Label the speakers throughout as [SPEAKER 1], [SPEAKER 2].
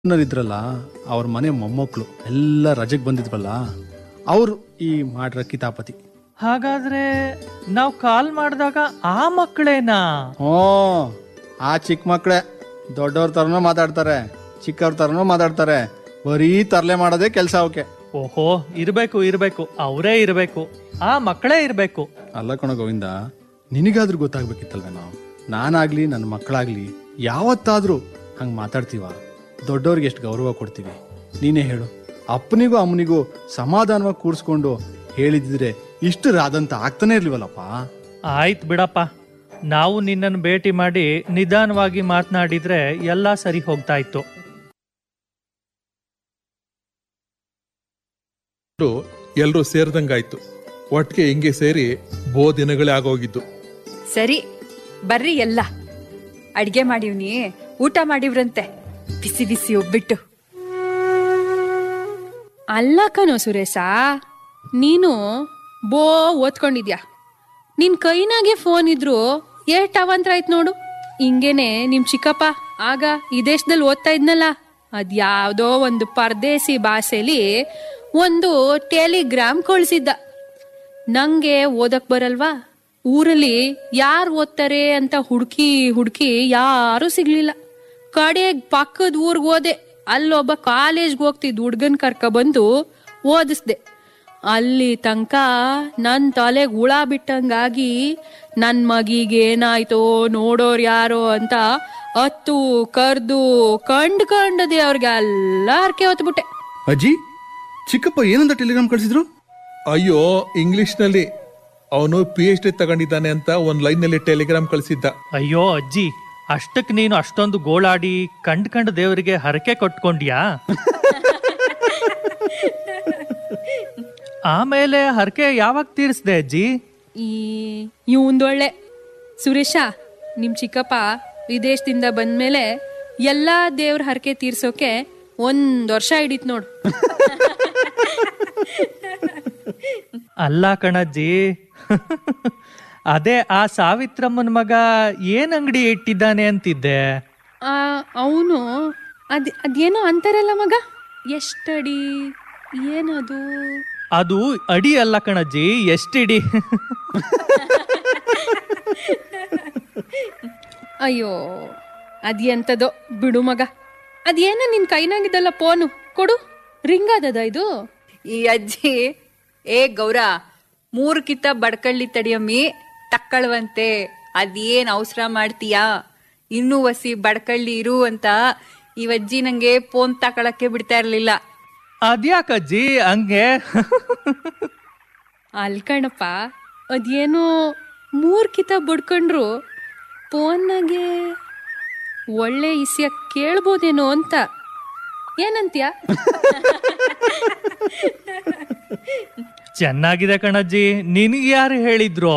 [SPEAKER 1] ಇದ್ರಲ್ಲ ಅವ್ರ ಮನೆ ಮೊಮ್ಮಕ್ಕಳು ಎಲ್ಲ ರಜೆಗೆ ಬಂದಿದ್ವಲ್ಲ ಅವರು ಈ ಮಾಡ್ರ ಕಿತಾಪತಿ
[SPEAKER 2] ಹಾಗಾದ್ರೆ ನಾವು ಕಾಲ್ ಮಾಡಿದಾಗ ಆ ಮಕ್ಕಳೇನಾ
[SPEAKER 1] ಹ್ಞೂ ಆ ಚಿಕ್ಕ ಮಕ್ಕಳೇ ದೊಡ್ಡವ್ರ ಥರನೂ ಮಾತಾಡ್ತಾರೆ ಚಿಕ್ಕವ್ರ ಥರನೂ ಮಾತಾಡ್ತಾರೆ ಬರೀ ತರಲೆ ಮಾಡೋದೇ ಕೆಲಸ ಅವಕ್ಕೆ
[SPEAKER 2] ಓಹೋ ಇರ್ಬೇಕು ಇರ್ಬೇಕು ಅವರೇ ಇರ್ಬೇಕು ಆ ಮಕ್ಕಳೇ ಇರ್ಬೇಕು
[SPEAKER 1] ಅಲ್ಲ ಕಣ ಗೋವಿಂದ ನಿನಗಾದ್ರೂ ಗೊತ್ತಾಗ್ಬೇಕಿತ್ತಲ್ವೇನೋ ನಾನಾಗ್ಲಿ ನನ್ನ ಮಕ್ಕಳಾಗ್ಲಿ ಯಾವತ್ತಾದ್ರೂ ಹಂಗೆ ಮಾತಾಡ್ತೀವ ದೊಡ್ಡವ್ರಿಗೆ ಎಷ್ಟು ಗೌರವ ಕೊಡ್ತೀವಿ ನೀನೇ ಹೇಳು ಅಪ್ಪನಿಗೂ ಅಮ್ಮನಿಗೂ ಸಮಾಧಾನವಾಗಿ ಕೂರಿಸ್ಕೊಂಡು ಹೇಳಿದ್ರೆ ಇಷ್ಟು ರಾದಂತ ಆಗ್ತಾನೆ ಇರ್ಲಿವಲ್ಲಪ್ಪ
[SPEAKER 2] ಆಯ್ತು ಬಿಡಪ್ಪ ನಾವು ನಿನ್ನನ್ನು ಭೇಟಿ ಮಾಡಿ ನಿಧಾನವಾಗಿ ಮಾತನಾಡಿದ್ರೆ ಎಲ್ಲ ಸರಿ ಹೋಗ್ತಾ ಇತ್ತು
[SPEAKER 3] ಎಲ್ಲರೂ ಸೇರ್ದಂಗಾಯ್ತು ಒಟ್ಟಿಗೆ ಹಿಂಗೆ ಸೇರಿ ಬೋ ದಿನಗಳೇ ಆಗೋಗಿದ್ದು
[SPEAKER 4] ಸರಿ ಬರ್ರಿ ಎಲ್ಲ ಅಡ್ಗೆ ಮಾಡಿವ್ನಿ ಊಟ ಮಾಡಿವ್ರಂತೆ ಬಿಸಿ ಬಿಸಿ ಒಬ್ಬಿಟ್ಟು
[SPEAKER 5] ಅಲ್ಲ ಕಣೋ ಸುರೇಶ ನೀನು ಬೋ ಓದ್ಕೊಂಡಿದ್ಯಾ ನಿನ್ ಕೈನಾಗೆ ಫೋನ್ ಇದ್ರು ಏಟ್ ಅವಂತ್ರ ಆಯ್ತು ನೋಡು ಹಿಂಗೇನೆ ನಿಮ್ ಚಿಕ್ಕಪ್ಪ ಆಗ ಈ ದೇಶದಲ್ಲಿ ಓದ್ತಾ ಇದ್ನಲ್ಲ ಅದ್ಯಾವ್ದೋ ಒಂದು ಪರದೇಸಿ ಭಾಷೆಲಿ ಒಂದು ಟೆಲಿಗ್ರಾಮ್ ಕಳ್ಸಿದ್ದ ನಂಗೆ ಓದಕ್ ಬರಲ್ವಾ ಊರಲ್ಲಿ ಯಾರು ಓದ್ತಾರೆ ಅಂತ ಹುಡುಕಿ ಹುಡುಕಿ ಯಾರು ಸಿಗ್ಲಿಲ್ಲ ಕಡೆಗ್ ಪಕ್ಕದ ಊರ್ಗ್ ಹೋದೆ ಅಲ್ಲೊಬ್ಬ ಕಾಲೇಜ್ಗೆ ಹೋಗ್ತಿದ್ ಹುಡ್ಗನ್ ಕರ್ಕ ಬಂದು ಓದಿಸ್ದೆ ಅಲ್ಲಿ ತನಕ ನನ್ ತಲೆಗ್ ಹುಳ ಬಿಟ್ಟಂಗಾಗಿ ನನ್ ಮಗಿಗೆ ಏನಾಯ್ತೋ ನೋಡೋರ್ ಯಾರೋ ಅಂತ ಹತ್ತು ಕರ್ದು ಕಂಡ್ ಕಂಡದೆ ಅವ್ರಿಗೆಲ್ಲ ಹರ್ಕೆ ಹೊತ್ಬಿಟ್ಟೆ
[SPEAKER 1] ಅಜ್ಜಿ ಚಿಕ್ಕಪ್ಪ ಏನಂತ ಟೆಲಿಗ್ರಾಮ್ ಕಳಿಸಿದ್ರು
[SPEAKER 3] ಅಯ್ಯೋ ಇಂಗ್ಲಿಷ್ನಲ್ಲಿ ಅವನು ಪಿ ಎಚ್ ಡಿ ತಗೊಂಡಿದ್ದಾನೆ ಅಂತ ಒಂದ್ ಲೈನ್ ನಲ್ಲಿ ಟೆಲಿಗ್ರಾಮ್ ಕಳಿಸಿದ್ದ
[SPEAKER 2] ಅಯ್ಯೋ ಅಜ್ಜಿ ಅಷ್ಟಕ್ ನೀನು ಅಷ್ಟೊಂದು ಗೋಳಾಡಿ ಕಂಡ್ ಕಂಡ್ ದೇವರಿಗೆ ಹರಕೆ ಕೊಟ್ಕೊಂಡ್ಯಾ ಆಮೇಲೆ ಹರಕೆ ಯಾವಾಗ ತೀರಿಸ್ದೆ ಅಜ್ಜಿ
[SPEAKER 5] ಈ ಇವಂದೊಳ್ಳೆ ಸುರೇಶ ನಿಮ್ ಚಿಕ್ಕಪ್ಪ ವಿದೇಶದಿಂದ ಬಂದ್ಮೇಲೆ ಎಲ್ಲಾ ದೇವ್ರ ಹರಕೆ ತೀರ್ಸೋಕೆ ಒಂದ್ ವರ್ಷ ಹಿಡಿತ್ ನೋಡು
[SPEAKER 2] ಅಲ್ಲ ಕಣಜ್ಜಿ ಅದೇ ಆ ಸಾವಿತ್ರಮ್ಮನ ಮಗ ಏನ್ ಅಂಗಡಿ ಇಟ್ಟಿದ್ದಾನೆ ಅಂತಿದ್ದೆ
[SPEAKER 5] ಆ ಅವನು ಅದ್ ಅದೇನೋ ಅಂತಾರಲ್ಲ ಮಗ ಎಷ್ಟಡಿ ಏನದು
[SPEAKER 2] ಅದು ಅಡಿ ಅಲ್ಲ ಕಣಜ್ಜಿ ಎಷ್ಟಿಡಿ
[SPEAKER 5] ಅಯ್ಯೋ ಅದ್ಎಂತದೋ ಬಿಡು ಮಗ ಅದೇನ ನಿನ್ ಕೈನಾಗಿದ್ದಲ್ಲ ಫೋನು ಕೊಡು ರಿಂಗ್ ಆದದ ಇದು
[SPEAKER 4] ಈ ಅಜ್ಜಿ ಏ ಗೌರ ಮೂರ್ ಕಿತ್ತ ಬಡ್ಕಳ್ಳಿ ತಡಿಯಮ್ಮಿ ತಕ್ಕಳ್ವಂತೆ ಅದೇನ್ ಅವಸರ ಮಾಡ್ತೀಯಾ ಇನ್ನೂ ವಸಿ ಬಡ್ಕಳ್ಳಿ ಇರು ಅಂತ ಈ ಅಜ್ಜಿ ನಂಗೆ ಫೋನ್ ತಕೊಳಕ್ಕೆ ಬಿಡ್ತಾ ಇರ್ಲಿಲ್ಲ
[SPEAKER 2] ಅದ್ಯಾಕಜ್ಜಿ ಹಂಗೆ
[SPEAKER 5] ಅಲ್ ಕಣಪ್ಪ ಅದೇನೋ ಮೂರ್ ಕಿತ ಬಡ್ಕೊಂಡ್ರು ಫೋನ್ನಾಗೆ ಒಳ್ಳೆ ಇಸಿಯ ಕೇಳ್ಬೋದೇನೋ ಅಂತ ಏನಂತ್ಯ
[SPEAKER 2] ಚೆನ್ನಾಗಿದೆ ಕಣಜ್ಜಿ ನಿನಗೆ ಯಾರು ಹೇಳಿದ್ರು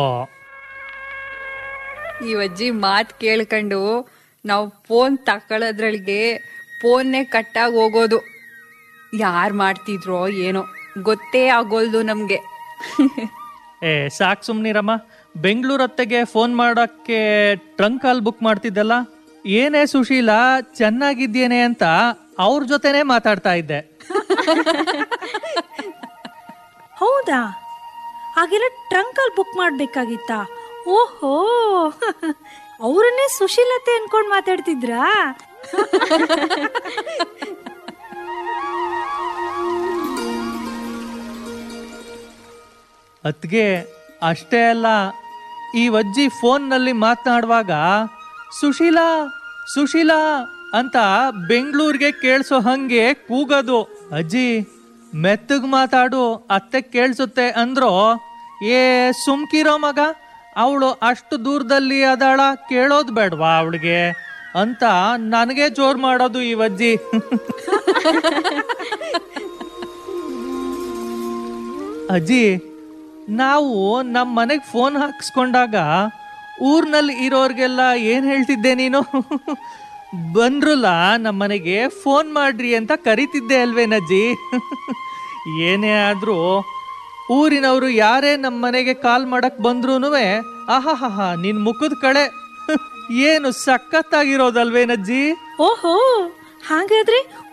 [SPEAKER 4] ಈ ಅಜ್ಜಿ ಮಾತ್ ಕೇಳ್ಕೊಂಡು ನಾವು ಫೋನ್ ತಕೊಳ್ಳೋದ್ರೊಳಗೆ ಫೋನ್ನೇ ಕಟ್ಟಾಗಿ ಹೋಗೋದು ಯಾರ್ ಮಾಡ್ತಿದ್ರೋ ಏನೋ ಗೊತ್ತೇ ಆಗೋಲ್ದು ನಮ್ಗೆ
[SPEAKER 2] ಏ ಸಾಕ್ ಸುಮ್ನಿರಮ್ಮ ಬೆಂಗಳೂರು ಹತ್ತೆಗೆ ಫೋನ್ ಮಾಡಕ್ಕೆ ಟ್ರಂಕ್ ಕಾಲ್ ಬುಕ್ ಮಾಡ್ತಿದ್ದಲ್ಲ ಏನೇ ಸುಶೀಲಾ ಚೆನ್ನಾಗಿದ್ದೇನೆ ಅಂತ ಅವ್ರ ಜೊತೆನೆ ಮಾತಾಡ್ತಾ ಇದ್ದೆ
[SPEAKER 6] ಹೌದಾ ಹಾಗೆಲ್ಲ ಟ್ರಂಕಲ್ ಬುಕ್ ಮಾಡ್ಬೇಕಾಗಿತ್ತಾ ಓಹೋ ಅವರನ್ನೇ ಸುಶೀಲತೆ ಅನ್ಕೊಂಡ್ ಮಾತಾಡ್ತಿದ್ರಾ
[SPEAKER 2] ಅತ್ಗೆ ಅಷ್ಟೇ ಅಲ್ಲ ಈ ಅಜ್ಜಿ ಫೋನ್ನಲ್ಲಿ ಮಾತನಾಡುವಾಗ ಸುಶೀಲಾ ಸುಶೀಲಾ ಅಂತ ಬೆಂಗಳೂರಿಗೆ ಕೇಳಿಸೋ ಹಂಗೆ ಕೂಗೋದು ಅಜ್ಜಿ ಮೆತ್ತಗ್ ಮಾತಾಡು ಅತ್ತೆ ಕೇಳಿಸುತ್ತೆ ಅಂದ್ರೋ ಏ ಸುಮ್ಕಿರೋ ಮಗ ಅವಳು ಅಷ್ಟು ದೂರದಲ್ಲಿ ಅದಾಳ ಕೇಳೋದು ಬೇಡವಾ ಅವಳಿಗೆ ಅಂತ ನನಗೆ ಜೋರ್ ಮಾಡೋದು ಈ ಅಜ್ಜಿ ಅಜ್ಜಿ ನಾವು ನಮ್ಮ ಮನೆಗೆ ಫೋನ್ ಹಾಕ್ಸ್ಕೊಂಡಾಗ ಊರ್ನಲ್ಲಿ ಇರೋರ್ಗೆಲ್ಲ ಏನ್ ಹೇಳ್ತಿದ್ದೆ ನೀನು ಬಂದ್ರಲ್ಲ ನಮ್ಮ ಮನೆಗೆ ಫೋನ್ ಮಾಡ್ರಿ ಅಂತ ಕರಿತಿದ್ದೆ ಅಲ್ವೇನಜ್ಜಿ ಏನೇ ಆದ್ರೂ ಊರಿನವರು ಯಾರೇ ನಮ್ಮ ಮನೆಗೆ ಕಾಲ್ ಮಾಡಕ್ ಬಂದ್ರೂನು ಆಹಾಹಾ ನಿನ್ ಮುಖದ ಕಡೆ ಏನು ಸಖತ್ತಾಗಿರೋದಲ್ವೇನಜ್ಜಿ
[SPEAKER 6] ಓಹೋ ಹಾಗಾದ್ರೆ